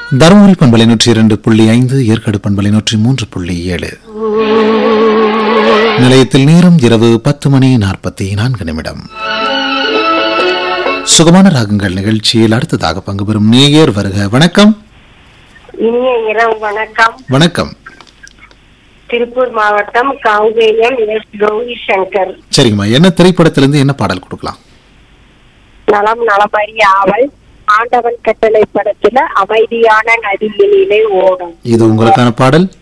தருமபுரி பண்பலை நூற்றி இரண்டு புள்ளி ஐந்து ஏற்காடு பண்பலை நூற்றி மூன்று புள்ளி ஏழு நிலையத்தில் நேரம் இரவு பத்து மணி நாற்பத்தி நான்கு நிமிடம் சுகமான ராகங்கள் நிகழ்ச்சியில் அடுத்ததாக பங்கு பெறும் நேயர் வருக வணக்கம் இனிய இரவு வணக்கம் வணக்கம் திருப்பூர் மாவட்டம் காங்கேயம் எஸ் கௌரி சங்கர் சரிங்கம்மா என்ன திரைப்படத்திலிருந்து என்ன பாடல் கொடுக்கலாம் நலம் நலமறிய ஆவல் ஆண்டவன் கட்டளை படத்துல அமைதியான நதியினிலே ஓடும் இது உங்களுக்கான பாடல்